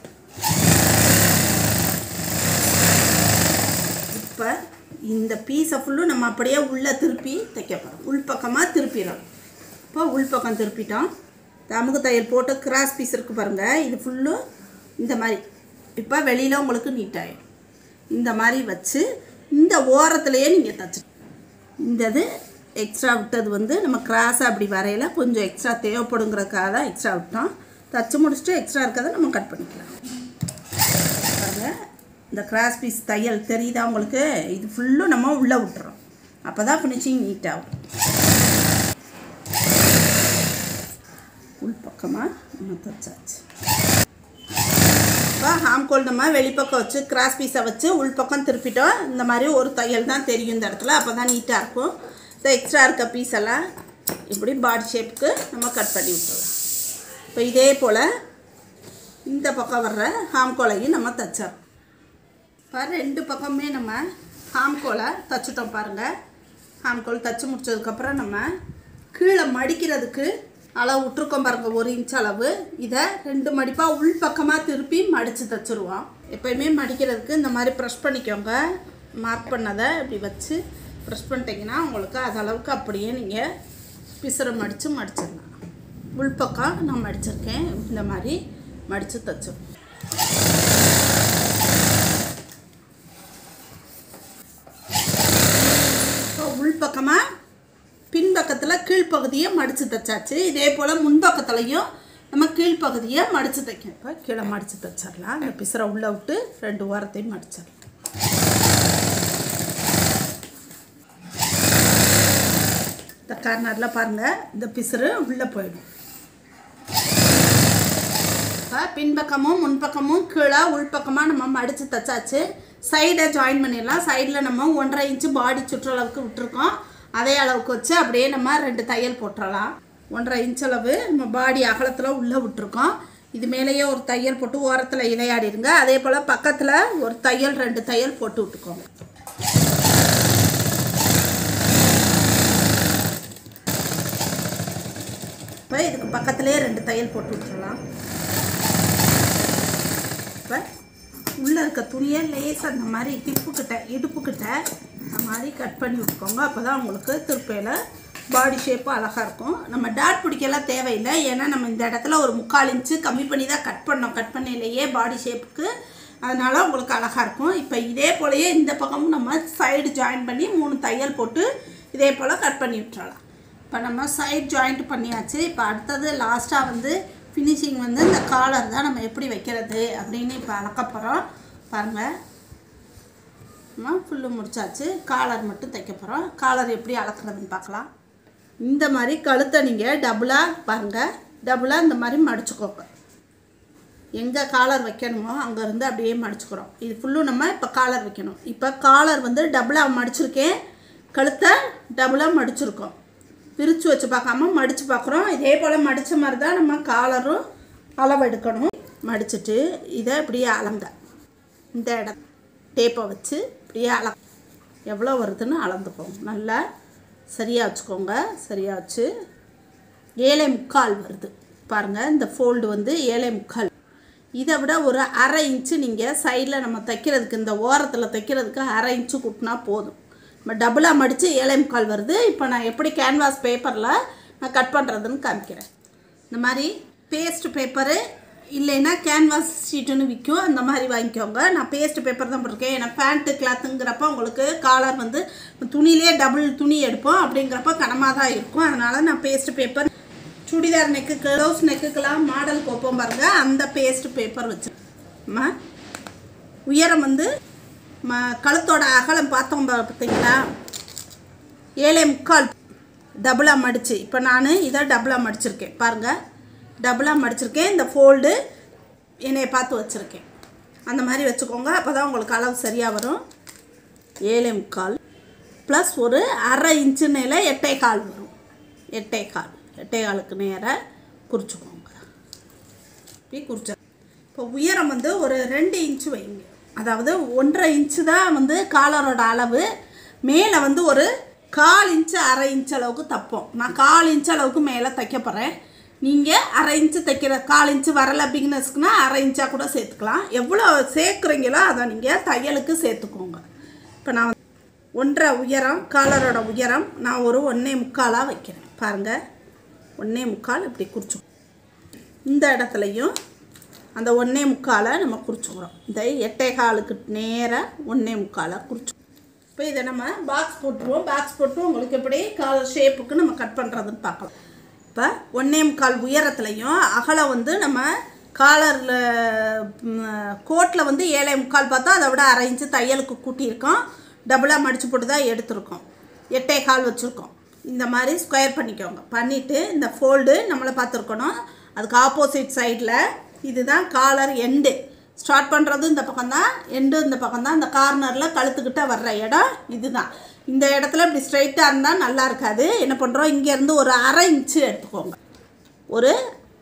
இப்போ இந்த பீஸை ஃபுல்லும் நம்ம அப்படியே உள்ளே திருப்பி தைக்க போகிறோம் உள்பக்கமாக திருப்பிடும் இப்போ உள்பக்கம் திருப்பிட்டோம் இந்த அமுக்கு தையல் போட்டு கிராஸ் பீஸ் இருக்குது பாருங்கள் இது ஃபுல்லும் இந்த மாதிரி இப்போ வெளியில் உங்களுக்கு நீட்டாகிடும் இந்த மாதிரி வச்சு இந்த ஓரத்துலேயே நீங்கள் தச்சு இந்த இது எக்ஸ்ட்ரா விட்டது வந்து நம்ம கிராஸாக அப்படி வரையில கொஞ்சம் எக்ஸ்ட்ரா தேவைப்படுங்கிறதுக்காக தான் எக்ஸ்ட்ரா விட்டோம் தச்சு முடிச்சுட்டு எக்ஸ்ட்ரா இருக்கிறத நம்ம கட் பண்ணிக்கலாம் பாருங்க இந்த கிராஸ் பீஸ் தையல் தெரியுதா உங்களுக்கு இது ஃபுல்லும் நம்ம உள்ளே விட்டுறோம் அப்போ தான் ஃபினிஷிங் நீட்டாகும் உள் பக்கமாக நம்ம தச்சாச்சு இப்போ ஹாம்கோல் நம்ம வெளிப்பக்கம் வச்சு கிராஸ் பீஸை வச்சு உள்பக்கம் திருப்பிட்டோம் இந்த மாதிரி ஒரு தையல் தான் தெரியும் இந்த இடத்துல அப்போ தான் நீட்டாக இருக்கும் இந்த எக்ஸ்ட்ரா இருக்க பீஸ் எல்லாம் இப்படி பாடி ஷேப்புக்கு நம்ம கட் பண்ணி விட்டுறலாம் இப்போ இதே போல் இந்த பக்கம் வர்ற ஹாம்கோலையும் நம்ம தச்சிடறோம் இப்போ ரெண்டு பக்கமே நம்ம ஹாம்கோலை தச்சுட்டோம் பாருங்கள் ஹாம்கோல் தச்சு முடிச்சதுக்கப்புறம் நம்ம கீழே மடிக்கிறதுக்கு அளவு விட்ருக்கோம் பாருங்கள் ஒரு இன்ச் அளவு இதை ரெண்டு மடிப்பாக உள் பக்கமாக திருப்பி மடித்து தச்சுருவோம் எப்போயுமே மடிக்கிறதுக்கு இந்த மாதிரி ப்ரெஷ் பண்ணிக்கோங்க மார்க் பண்ணதை இப்படி வச்சு ப்ரெஷ் பண்ணிட்டீங்கன்னா உங்களுக்கு அது அளவுக்கு அப்படியே நீங்கள் பிசுரை மடித்து மடிச்சிடலாம் உள்பக்கம் நான் மடிச்சிருக்கேன் இந்த மாதிரி மடித்து தச்சிருவோம் இப்போ உள்பக்கமாக பின்பக்கத்தில் கீழ்ப்பகுதியை மடித்து தைச்சாச்சு இதே போல் முன்பக்கத்துலையும் நம்ம கீழ்ப்பகுதியை மடித்து தைக்கணும் இப்போ கீழே மடித்து தைச்சிடலாம் இந்த பிசரை உள்ளே விட்டு ரெண்டு வாரத்தையும் மடிச்சிடலாம் இந்த கார்னரில் பாருங்கள் இந்த பிசுறு உள்ளே போயிடும் இப்போ பின்பக்கமும் முன்பக்கமும் கீழே உள்பக்கமாக நம்ம மடித்து தைச்சாச்சு சைடை ஜாயின் பண்ணிடலாம் சைடில் நம்ம ஒன்றரை இன்ச்சு பாடி சுற்றளவுக்கு விட்டுருக்கோம் அதே அளவுக்கு வச்சு அப்படியே நம்ம ரெண்டு தையல் போட்டுறலாம் ஒன்றரை இன்ச் அளவு நம்ம பாடி அகலத்தில் உள்ளே விட்டுருக்கோம் இது மேலேயே ஒரு தையல் போட்டு ஓரத்தில் இலையாடிடுங்க அதே போல் பக்கத்தில் ஒரு தையல் ரெண்டு தையல் போட்டு விட்டுக்கோங்க இப்போ இதுக்கு பக்கத்துலேயே ரெண்டு தையல் போட்டு விட்டுறலாம் இப்போ உள்ளே இருக்க துணியை லேசாக அந்த மாதிரி ஹிப்புக்கிட்ட இடுப்புக்கிட்ட அந்த மாதிரி கட் பண்ணி விட்டுக்கோங்க அப்போ தான் உங்களுக்கு திருப்பையில் பாடி ஷேப்பு அழகாக இருக்கும் நம்ம டாட் பிடிக்கலாம் தேவையில்லை ஏன்னா நம்ம இந்த இடத்துல ஒரு முக்கால் இன்ச்சு கம்மி பண்ணி தான் கட் பண்ணோம் கட் பண்ணலையே பாடி ஷேப்புக்கு அதனால் உங்களுக்கு அழகாக இருக்கும் இப்போ இதே போலயே இந்த பக்கமும் நம்ம சைடு ஜாயின் பண்ணி மூணு தையல் போட்டு இதே போல் கட் பண்ணி விட்டுறலாம் இப்போ நம்ம சைட் ஜாயிண்ட் பண்ணியாச்சு இப்போ அடுத்தது லாஸ்ட்டாக வந்து ஃபினிஷிங் வந்து இந்த காலர் தான் நம்ம எப்படி வைக்கிறது அப்படின்னு இப்போ அளக்க போகிறோம் பாருங்கள் நம்ம ஃபுல்லு முடிச்சாச்சு காலர் மட்டும் தைக்க போகிறோம் காலர் எப்படி அளக்குறதுன்னு பார்க்கலாம் இந்த மாதிரி கழுத்தை நீங்கள் டபுளாக பாருங்கள் டபுளாக இந்த மாதிரி மடிச்சுக்கோங்க எங்கே காலர் வைக்கணுமோ அங்கேருந்து அப்படியே மடிச்சுக்கிறோம் இது ஃபுல்லும் நம்ம இப்போ காலர் வைக்கணும் இப்போ காலர் வந்து டபுளாக மடிச்சிருக்கேன் கழுத்தை டபுளாக மடிச்சிருக்கோம் பிரித்து வச்சு பார்க்காம மடித்து பார்க்குறோம் இதே போல் மடித்த மாதிரி தான் நம்ம காலரும் அளவு எடுக்கணும் மடிச்சிட்டு இதை இப்படியே அளங்க இந்த இடம் டேப்பை வச்சு இப்படியே அள எவ்வளோ வருதுன்னு அளந்துக்கோங்க நல்லா சரியாக வச்சுக்கோங்க சரியாக வச்சு ஏழை முக்கால் வருது பாருங்கள் இந்த ஃபோல்டு வந்து ஏழை முக்கால் இதை விட ஒரு அரை இன்ச்சு நீங்கள் சைடில் நம்ம தைக்கிறதுக்கு இந்த ஓரத்தில் தைக்கிறதுக்கு அரை இன்ச்சு கூட்டினா போதும் நம்ம டபுளாக மடித்து ஏழை முக்கால் வருது இப்போ நான் எப்படி கேன்வாஸ் பேப்பரில் நான் கட் பண்ணுறதுன்னு காமிக்கிறேன் இந்த மாதிரி பேஸ்ட் பேப்பரு இல்லைன்னா கேன்வாஸ் ஷீட்டுன்னு விற்கும் அந்த மாதிரி வாங்கிக்கோங்க நான் பேஸ்ட் பேப்பர் தான் போட்டிருக்கேன் ஏன்னா பேண்ட்டு கிளாத்துங்கிறப்ப உங்களுக்கு காலர் வந்து துணியிலே டபுள் துணி எடுப்போம் அப்படிங்கிறப்ப கனமாக தான் இருக்கும் அதனால் நான் பேஸ்ட் பேப்பர் சுடிதார் நெக்குக்கு க்ளவுஸ் நெக்குக்கெல்லாம் மாடல் கோப்போம் பாருங்க அந்த பேஸ்ட் பேப்பர் வச்சுருமா உயரம் வந்து ம கழுத்தோட அகலம் பார்த்தோம் பா- பார்த்தீங்களா ஏழே முக்கால் டபுளாக மடிச்சு இப்போ நான் இதை டபுளாக மடிச்சிருக்கேன் பாருங்கள் டபுளாக மடிச்சிருக்கேன் இந்த ஃபோல்டு என்னைய பார்த்து வச்சுருக்கேன் அந்த மாதிரி வச்சுக்கோங்க அப்போ தான் உங்களுக்கு அளவு சரியாக வரும் ஏழே முக்கால் ப்ளஸ் ஒரு அரை இன்ச்சு நேர எட்டே கால் வரும் எட்டே கால் எட்டே காலுக்கு நேராக குறிச்சிக்கோங்க இப்படி குறிச்ச இப்போ உயரம் வந்து ஒரு ரெண்டு இன்ச்சு வைங்க அதாவது ஒன்றரை இன்ச்சு தான் வந்து காலரோட அளவு மேலே வந்து ஒரு கால் இன்ச்சு அரை இன்ச் அளவுக்கு தப்போம் நான் கால் இன்ச் அளவுக்கு மேலே தைக்க போகிறேன் நீங்கள் அரை இன்ச்சு தைக்கிற கால் இன்ச்சு வரல பிகினர்ஸ்க்குனா அரை இன்ச்சாக கூட சேர்த்துக்கலாம் எவ்வளோ சேர்க்குறீங்களோ அதை நீங்கள் தையலுக்கு சேர்த்துக்கோங்க இப்போ நான் ஒன்றரை உயரம் காலரோட உயரம் நான் ஒரு ஒன்றே முக்காலாக வைக்கிறேன் பாருங்கள் ஒன்றே முக்கால் இப்படி குறிச்சு இந்த இடத்துலையும் அந்த ஒன்றே முக்காலை நம்ம குறிச்சுக்கிறோம் இந்த எட்டே காலுக்கு நேராக ஒன்றே முக்காலை குறிச்சு இப்போ இதை நம்ம பாக்ஸ் போட்டுருவோம் பாக்ஸ் போட்டு உங்களுக்கு எப்படி கால் ஷேப்புக்கு நம்ம கட் பண்ணுறதுன்னு பார்க்கலாம் இப்போ ஒன்றே முக்கால் உயரத்துலையும் அகலம் வந்து நம்ம காலரில் கோட்டில் வந்து ஏழே முக்கால் பார்த்தா அதை விட அரை இன்ச்சு தையலுக்கு கூட்டியிருக்கோம் டபுளாக மடித்து போட்டு தான் எடுத்திருக்கோம் எட்டே கால் வச்சுருக்கோம் இந்த மாதிரி ஸ்கொயர் பண்ணிக்கோங்க பண்ணிவிட்டு இந்த ஃபோல்டு நம்மளை பார்த்துருக்கணும் அதுக்கு ஆப்போசிட் சைடில் இதுதான் காலர் எண்டு ஸ்டார்ட் பண்ணுறது இந்த பக்கம் தான் எண்டு இந்த பக்கம் தான் இந்த கார்னரில் கழுத்துக்கிட்ட வர்ற இடம் இதுதான் இந்த இடத்துல இப்படி ஸ்ட்ரைட்டாக இருந்தால் நல்லா இருக்காது என்ன பண்ணுறோம் இங்கேருந்து ஒரு அரை இன்ச்சு எடுத்துக்கோங்க ஒரு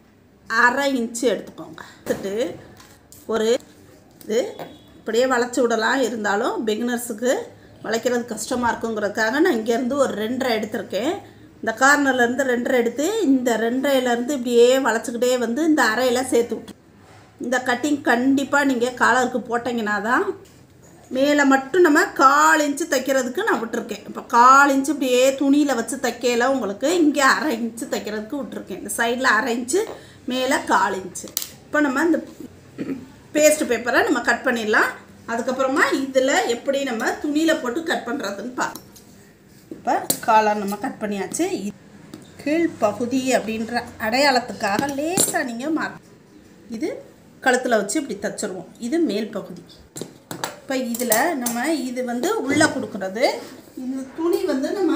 அரை இன்ச்சு எடுத்துக்கோங்க எடுத்துட்டு ஒரு இது இப்படியே வளைச்சி விடலாம் இருந்தாலும் பிகினர்ஸுக்கு வளைக்கிறது கஷ்டமாக இருக்குங்கிறதுக்காக நான் இங்கேருந்து ஒரு ரெண்டரை எடுத்திருக்கேன் இந்த கார்னர்லேருந்து ரெண்டரை எடுத்து இந்த ரெண்டரைலேருந்து இப்படியே வளைச்சிக்கிட்டே வந்து இந்த அரையில் சேர்த்து விட்ரு இந்த கட்டிங் கண்டிப்பாக நீங்கள் காலருக்கு போட்டிங்கன்னா தான் மேலே மட்டும் நம்ம கால் இன்ச்சு தைக்கிறதுக்கு நான் விட்டுருக்கேன் இப்போ கால் இன்ச்சு இப்படியே துணியில் வச்சு தைக்கல உங்களுக்கு இங்கே அரை இன்ச்சு தைக்கிறதுக்கு விட்டுருக்கேன் இந்த சைடில் அரை இன்ச்சு மேலே கால் இன்ச்சு இப்போ நம்ம இந்த பேஸ்ட் பேப்பரை நம்ம கட் பண்ணிடலாம் அதுக்கப்புறமா இதில் எப்படி நம்ம துணியில் போட்டு கட் பண்ணுறதுன்னு பார்க்கலாம் இப்போ காலர் நம்ம கட் பண்ணியாச்சு இ- கீழ்ப்பகுதி அப்படின்ற அடையாளத்துக்காக லேசாக நீங்கள் மார்க் இது கழுத்தில் வச்சு இப்படி தச்சிருவோம் இது மேல் பகுதி இப்போ இதில் நம்ம இது வந்து உள்ளே கொடுக்குறது இந்த துணி வந்து நம்ம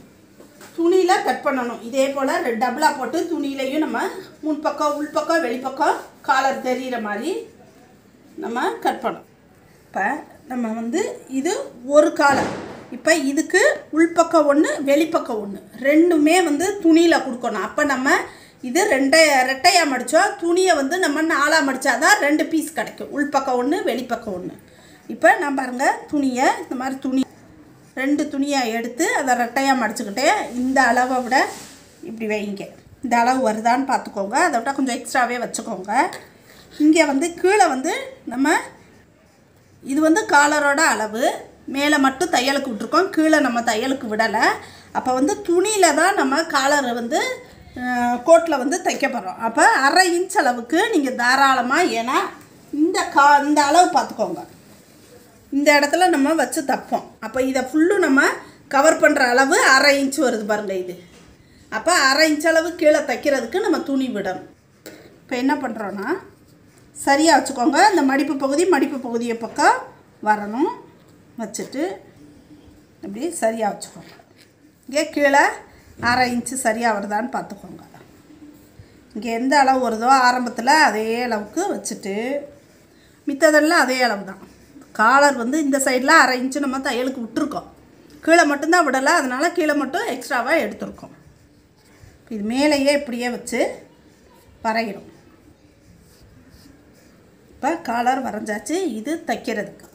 துணியில் கட் பண்ணணும் இதே போல் டபுளாக போட்டு துணியிலையும் நம்ம முன்பக்கம் உள்பக்கம் வெளிப்பக்கம் காலர் தெரிகிற மாதிரி நம்ம கட் பண்ணோம் இப்போ நம்ம வந்து இது ஒரு காலம் இப்போ இதுக்கு உள்பக்கம் ஒன்று வெளிப்பக்கம் ஒன்று ரெண்டுமே வந்து துணியில் கொடுக்கணும் அப்போ நம்ம இது ரெண்டை ரெட்டையாக மடித்தோம் துணியை வந்து நம்ம நாலாக மடித்தாதான் ரெண்டு பீஸ் கிடைக்கும் உள்பக்கம் ஒன்று வெளிப்பக்கம் ஒன்று இப்போ நான் பாருங்கள் துணியை இந்த மாதிரி துணி ரெண்டு துணியாக எடுத்து அதை ரெட்டையாக மடிச்சுக்கிட்டே இந்த அளவை விட இப்படி வைங்க இந்த அளவு வருதான்னு பார்த்துக்கோங்க அதை விட கொஞ்சம் எக்ஸ்ட்ராவே வச்சுக்கோங்க இங்கே வந்து கீழே வந்து நம்ம இது வந்து காலரோட அளவு மேலே மட்டும் தையலுக்கு விட்ருக்கோம் கீழே நம்ம தையலுக்கு விடலை அப்போ வந்து துணியில் தான் நம்ம காலரை வந்து கோட்டில் வந்து தைக்க போகிறோம் அப்போ அரை இன்ச் அளவுக்கு நீங்கள் தாராளமாக ஏன்னா இந்த கா இந்த அளவு பார்த்துக்கோங்க இந்த இடத்துல நம்ம வச்சு தப்போம் அப்போ இதை ஃபுல்லும் நம்ம கவர் பண்ணுற அளவு அரை இன்ச் வருது பாருங்க இது அப்போ அரை இன்ச் அளவு கீழே தைக்கிறதுக்கு நம்ம துணி விடணும் இப்போ என்ன பண்ணுறோன்னா சரியாக வச்சுக்கோங்க இந்த மடிப்பு பகுதி மடிப்பு பகுதியை பக்கம் வரணும் வச்சுட்டு இப்படி சரியாக வச்சுக்கோங்க இங்கே கீழே அரை இன்ச்சு சரியாக வருதான்னு பார்த்துக்கோங்க இங்கே எந்த அளவு வருதோ ஆரம்பத்தில் அதே அளவுக்கு வச்சுட்டு மித்ததெல்லாம் அதே அளவு தான் காலர் வந்து இந்த சைடில் அரை இன்ச்சு நம்ம தையலுக்கு விட்டுருக்கோம் கீழே மட்டும்தான் விடலை அதனால் கீழே மட்டும் எக்ஸ்ட்ராவாக எடுத்திருக்கோம் இது மேலேயே இப்படியே வச்சு வரைகிறோம் இப்போ காலர் வரைஞ்சாச்சு இது தைக்கிறதுக்கு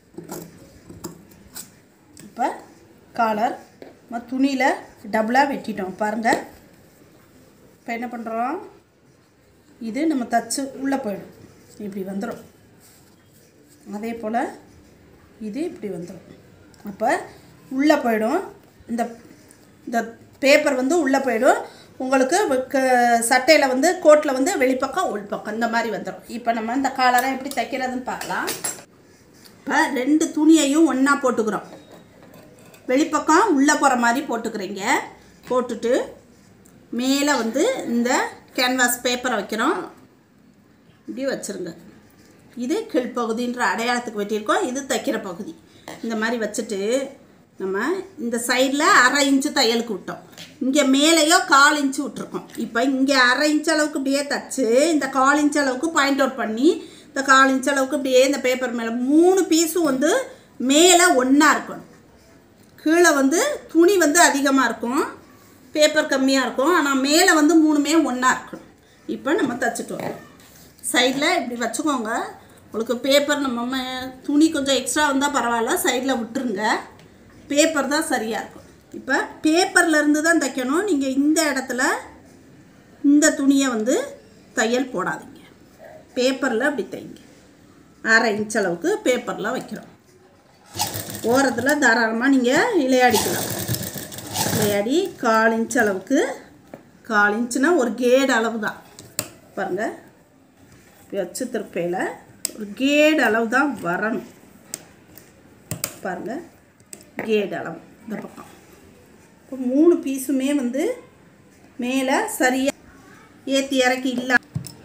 இப்போ காலர் நம்ம துணியில் டபுளாக வெட்டிட்டோம் பாருங்கள் இப்போ என்ன பண்ணுறோம் இது நம்ம தச்சு உள்ளே போயிடும் இப்படி வந்துடும் அதே போல் இது இப்படி வந்துடும் அப்போ உள்ளே போயிடும் இந்த இந்த பேப்பர் வந்து உள்ளே போயிடும் உங்களுக்கு சட்டையில் வந்து கோட்டில் வந்து வெளிப்பக்கம் உள்பக்கம் இந்த மாதிரி வந்துடும் இப்போ நம்ம இந்த காலரை எப்படி தைக்கிறதுன்னு பார்க்கலாம் இப்போ ரெண்டு துணியையும் ஒன்றா போட்டுக்கிறோம் வெளிப்பக்கம் உள்ளே போகிற மாதிரி போட்டுக்கிறீங்க போட்டுட்டு மேலே வந்து இந்த கேன்வாஸ் பேப்பரை வைக்கிறோம் இப்படி வச்சுருங்க இது கீழ்ப்பகுதின்ற அடையாளத்துக்கு வெட்டியிருக்கோம் இது தைக்கிற பகுதி இந்த மாதிரி வச்சுட்டு நம்ம இந்த சைடில் அரை இன்ச்சு தையலுக்கு விட்டோம் இங்கே மேலேயோ கால் இன்ச்சு விட்ருக்கோம் இப்போ இங்கே அரை இன்ச் அளவுக்கு இப்படியே தச்சு இந்த கால் இன்ச் அளவுக்கு பாயிண்ட் அவுட் பண்ணி இந்த கால் இன்ச் அளவுக்கு இப்படியே இந்த பேப்பர் மேலே மூணு பீஸும் வந்து மேலே ஒன்றா இருக்கணும் கீழே வந்து துணி வந்து அதிகமாக இருக்கும் பேப்பர் கம்மியாக இருக்கும் ஆனால் மேலே வந்து மூணுமே ஒன்றா இருக்கணும் இப்போ நம்ம தச்சுட்டு வரோம் சைடில் இப்படி வச்சுக்கோங்க உங்களுக்கு பேப்பர் நம்ம ம- துணி கொஞ்சம் எக்ஸ்ட்ரா வந்தால் பரவாயில்ல சைடில் விட்டுருங்க பேப்பர் தான் சரியாக இருக்கும் இப்போ பேப்பர்ல இருந்து தான் தைக்கணும் நீங்கள் இந்த இடத்துல இந்த துணியை வந்து தையல் போடாதீங்க பேப்பரில் அப்படி தைங்க அரை இன்ச் அளவுக்கு பேப்பரில் வைக்கிறோம் ஓரத்தில் தாராளமாக நீங்கள் இலையாடிக்கலாம் இலையாடி கால் இன்ச் அளவுக்கு கால் இன்ச்சுனா ஒரு கேடு அளவு தான் பாருங்கள் வச்சு திருப்பையில் ஒரு கேடு அளவு தான் வரணும் பாருங்கள் கேடு அளவு இந்த பக்கம் இப்போ மூணு பீஸுமே வந்து மேலே சரியாக ஏற்றி இறக்கி இல்லா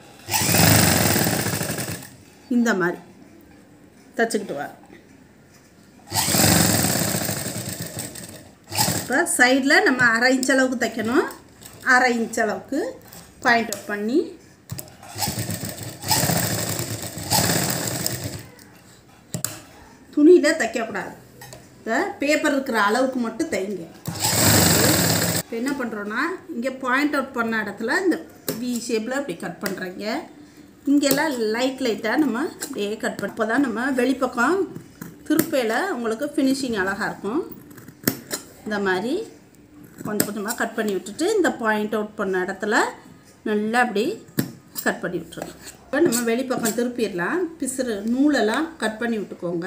இந்த மாதிரி தச்சுக்கிட்டு வர இப்போ சைடில் நம்ம அரை இன்ச் அளவுக்கு தைக்கணும் அரை இன்ச் அளவுக்கு பாயிண்ட் அவுட் பண்ணி துணியில் தைக்கக்கூடாது இந்த பேப்பர் இருக்கிற அளவுக்கு மட்டும் தைங்க இப்போ என்ன பண்ணுறோன்னா இங்கே பாயிண்ட் அவுட் பண்ண இடத்துல இந்த வி ஷேப்பில் இப்படி கட் பண்ணுறீங்க இங்கெல்லாம் லைட் லைட்டாக நம்ம அப்படியே கட் பண்ண இப்போ தான் நம்ம வெளிப்பக்கம் திருப்பையில் உங்களுக்கு ஃபினிஷிங் அழகாக இருக்கும் இந்த மாதிரி கொஞ்சம் கொஞ்சமாக கட் பண்ணி விட்டுட்டு இந்த பாயிண்ட் அவுட் பண்ண இடத்துல நல்லா அப்படி கட் பண்ணி விட்டுருங்க இப்போ நம்ம வெளிப்பக்கம் திருப்பிடலாம் பிசுறு நூலெல்லாம் கட் பண்ணி விட்டுக்கோங்க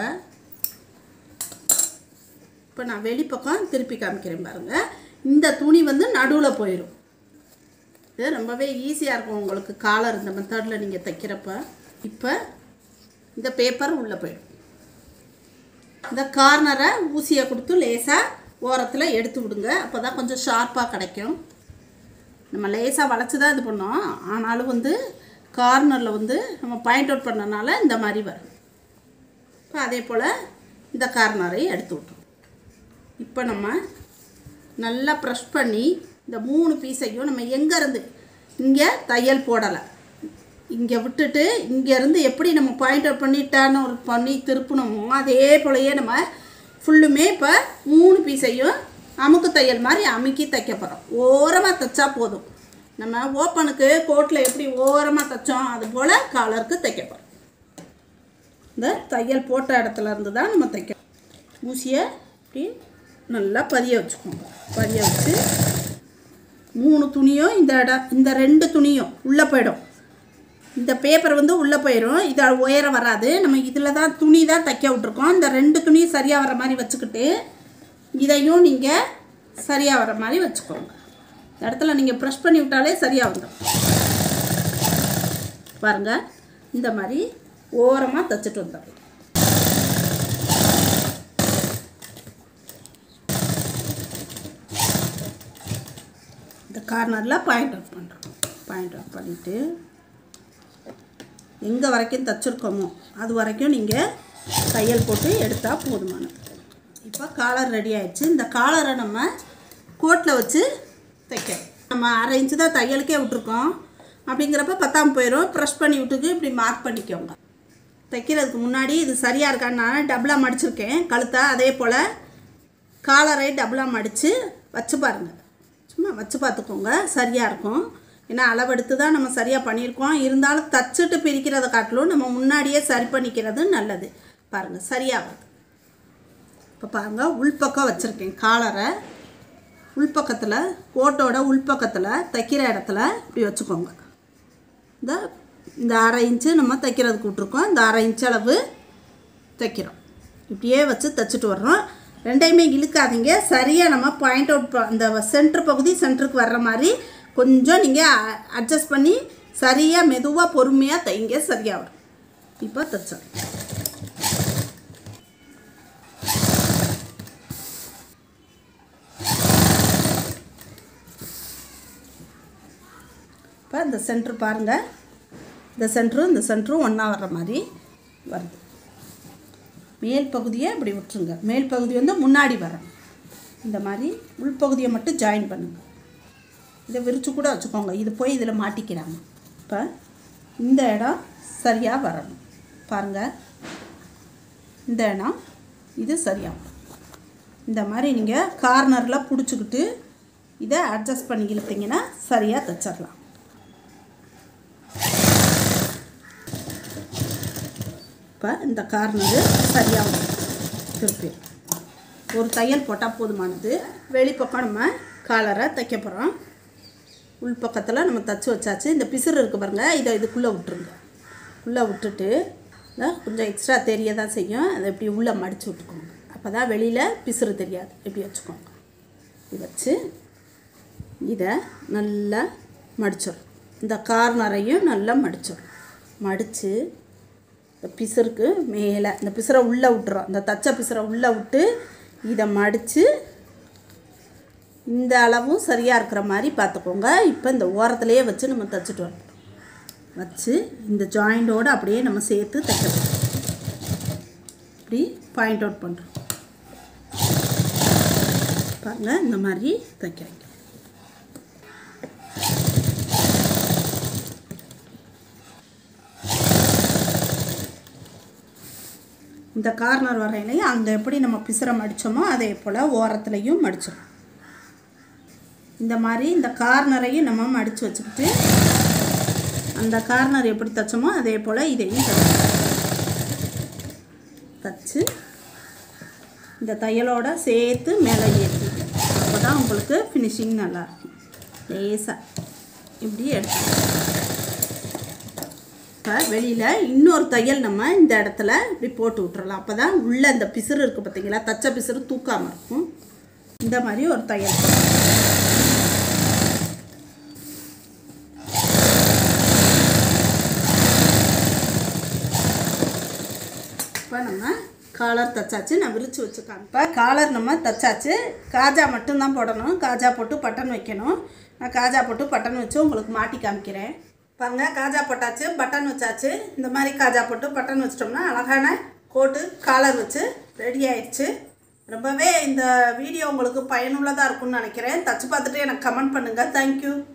இப்போ நான் வெளிப்பக்கம் திருப்பி காமிக்கிறேன் பாருங்கள் இந்த துணி வந்து நடுவில் போயிடும் இது ரொம்பவே ஈஸியாக இருக்கும் உங்களுக்கு காலர் இந்த மெத்தடில் நீங்கள் தைக்கிறப்ப இப்போ இந்த பேப்பர் உள்ளே போயிடும் இந்த கார்னரை ஊசியை கொடுத்து லேசாக ஓரத்தில் எடுத்து விடுங்க அப்போ தான் கொஞ்சம் ஷார்ப்பாக கிடைக்கும் நம்ம லேசாக வளைச்சி தான் இது பண்ணோம் ஆனாலும் வந்து கார்னரில் வந்து நம்ம பாயிண்ட் அவுட் பண்ணனால இந்த மாதிரி வரும் இப்போ அதே போல் இந்த கார்னரை எடுத்து விட்டோம் இப்போ நம்ம நல்லா ப்ரெஷ் பண்ணி இந்த மூணு பீஸையும் நம்ம எங்கேருந்து இங்கே தையல் போடலை இங்கே விட்டுட்டு இங்கேருந்து எப்படி நம்ம பாயிண்ட் அவுட் பண்ணிட்டான்னு ஒரு பண்ணி திருப்பணுமோ அதே போலயே நம்ம ஃபுல்லுமே இப்போ மூணு பீஸையும் அமுக்கு தையல் மாதிரி அமுக்கி தைக்க போகிறோம் ஓரமாக தைச்சா போதும் நம்ம ஓப்பனுக்கு கோட்டில் எப்படி ஓரமாக தைச்சோம் அது போல் காலருக்கு தைக்க போகிறோம் இந்த தையல் போட்ட இடத்துல இருந்து தான் நம்ம தைக்கணும் ஊசியை இப்படி நல்லா பதிய வச்சுக்கோங்க பதிய வச்சு மூணு துணியும் இந்த இடம் இந்த ரெண்டு துணியும் உள்ளே போயிடும் இந்த பேப்பர் வந்து உள்ளே போயிடும் இது உயரம் வராது நம்ம இதில் தான் துணி தான் தைக்க விட்ருக்கோம் இந்த ரெண்டு துணியும் சரியாக வர மாதிரி வச்சுக்கிட்டு இதையும் நீங்கள் சரியாக வர மாதிரி வச்சுக்கோங்க இந்த இடத்துல நீங்கள் ப்ரெஷ் பண்ணி விட்டாலே சரியாக வந்துடும் பாருங்கள் இந்த மாதிரி ஓரமாக தைச்சிட்டு வந்துடும் இந்த கார்னரில் பாயிண்ட் அவுட் பண்ணுறோம் பாயிண்ட் அவுட் பண்ணிவிட்டு எங்கே வரைக்கும் தைச்சிருக்கோமோ அது வரைக்கும் நீங்கள் தையல் போட்டு எடுத்தால் போதுமானது இப்போ காலர் ரெடி ஆயிடுச்சு இந்த காலரை நம்ம கோட்டில் வச்சு தைக்கணும் நம்ம அரை இன்ச்சு தான் தையலுக்கே விட்ருக்கோம் அப்படிங்கிறப்ப பத்தாம் போயிடும் ப்ரெஷ் பண்ணி விட்டுக்கு இப்படி மார்க் பண்ணிக்கோங்க தைக்கிறதுக்கு முன்னாடி இது சரியாக இருக்கான்னு நான் டபுளாக மடிச்சிருக்கேன் கழுத்தை அதே போல் காலரை டபுளாக மடித்து வச்சு பாருங்கள் சும்மா வச்சு பார்த்துக்கோங்க சரியாக இருக்கும் ஏன்னா அளவெடுத்து தான் நம்ம சரியாக பண்ணியிருக்கோம் இருந்தாலும் தச்சுட்டு பிரிக்கிறத காட்டிலும் நம்ம முன்னாடியே சரி பண்ணிக்கிறது நல்லது பாருங்கள் சரியாக வருது இப்போ பாருங்கள் உள்பக்கம் வச்சுருக்கேன் காலரை உள்பக்கத்தில் கோட்டோட உள்பக்கத்தில் தைக்கிற இடத்துல இப்படி வச்சுக்கோங்க இந்த இந்த அரை இன்ச்சு நம்ம தைக்கிறதுக்கு விட்ருக்கோம் இந்த அரை இன்ச் அளவு தைக்கிறோம் இப்படியே வச்சு தைச்சிட்டு வர்றோம் ரெண்டையுமே இழுக்காதீங்க சரியாக நம்ம பாயிண்ட் அவுட் அந்த சென்டர் பகுதி சென்டருக்கு வர்ற மாதிரி கொஞ்சம் நீங்கள் அட்ஜஸ்ட் பண்ணி சரியாக மெதுவாக பொறுமையாக தைங்க சரியாக வரும் இப்போ தைச்சோம் இப்போ இந்த சென்ட்ரு பாருங்கள் இந்த சென்டரும் இந்த சென்டரும் ஒன்றா வர்ற மாதிரி வருது மேல் பகுதியை இப்படி விட்டுருங்க மேல் பகுதி வந்து முன்னாடி வரணும் இந்த மாதிரி உள்பகுதியை மட்டும் ஜாயின் பண்ணுங்க இதை விரித்து கூட வச்சுக்கோங்க இது போய் இதில் மாட்டிக்கிறாங்க இப்போ இந்த இடம் சரியாக வரணும் பாருங்கள் இந்த இடம் இது சரியாக வரும் இந்த மாதிரி நீங்கள் கார்னரில் பிடிச்சிக்கிட்டு இதை அட்ஜஸ்ட் பண்ணி இழுத்தீங்கன்னா சரியாக தைச்சிடலாம் இப்போ இந்த கார்னரு சரியாக வரும் திருப்பி ஒரு தையல் போட்டால் போதுமானது வெளிப்பக்கம் நம்ம காலரை தைக்க போகிறோம் உள்பக்கத்தில் நம்ம தச்சு வச்சாச்சு இந்த பிசுறு இருக்குது பாருங்கள் இதை இதுக்குள்ளே விட்டுருங்க உள்ளே விட்டுட்டு இந்த கொஞ்சம் எக்ஸ்ட்ரா தெரிய தான் செய்யும் அதை இப்படி உள்ளே மடித்து விட்டுக்கோங்க அப்போ தான் வெளியில் பிசுறு தெரியாது இப்படி வச்சுக்கோங்க இப்படி வச்சு இதை நல்லா மடிச்சிடும் இந்த கார்னரையும் நல்லா மடிச்சிடும் மடித்து இந்த பிசுருக்கு மேலே இந்த பிசுரை உள்ளே விட்டுறோம் இந்த தச்ச பிசுரை உள்ளே விட்டு இதை மடித்து இந்த அளவும் சரியாக இருக்கிற மாதிரி பார்த்துக்கோங்க இப்போ இந்த ஓரத்துலேயே வச்சு நம்ம தைச்சிட்டு வரணும் வச்சு இந்த ஜாயிண்டோடு அப்படியே நம்ம சேர்த்து தைக்கணும் இப்படி பாயிண்ட் அவுட் பண்ணுறோம் பாருங்கள் இந்த மாதிரி தைக்கிறீங்க இந்த கார்னர் வரையிலையும் அங்கே எப்படி நம்ம பிசுரை மடித்தோமோ அதே போல் ஓரத்துலேயும் மடிச்சிடும் இந்த மாதிரி இந்த கார்னரையும் நம்ம மடித்து வச்சுக்கிட்டு அந்த கார்னர் எப்படி தைச்சோமோ அதே போல் இதையும் தச்சு இந்த தையலோட சேர்த்து மேலே ஏற்றி அப்போ தான் உங்களுக்கு ஃபினிஷிங் நல்லாயிருக்கும் லேசாக இப்படி எடுத்து இப்போ வெளியில் இன்னொரு தையல் நம்ம இந்த இடத்துல இப்படி போட்டு விட்றலாம் அப்போ தான் உள்ளே இந்த பிசுறு இருக்குது பார்த்தீங்களா தச்ச பிசுறு தூக்காமல் இருக்கும் இந்த மாதிரி ஒரு தையல் இப்போ நம்ம காலர் தச்சாச்சு நான் விரித்து வச்சுக்காங்க இப்போ காலர் நம்ம தச்சாச்சு காஜா மட்டும்தான் போடணும் காஜா போட்டு பட்டன் வைக்கணும் நான் காஜா போட்டு பட்டன் வச்சு உங்களுக்கு மாட்டி காமிக்கிறேன் பாருங்க காஜா போட்டாச்சு பட்டன் வச்சாச்சு இந்த மாதிரி காஜா போட்டு பட்டன் வச்சிட்டோம்னா அழகான கோட்டு காலர் வச்சு ரெடி ஆயிடுச்சு ரொம்பவே இந்த வீடியோ உங்களுக்கு பயனுள்ளதாக இருக்கும்னு நினைக்கிறேன் தச்சு பார்த்துட்டு எனக்கு கமெண்ட் பண்ணுங்கள் தேங்க்யூ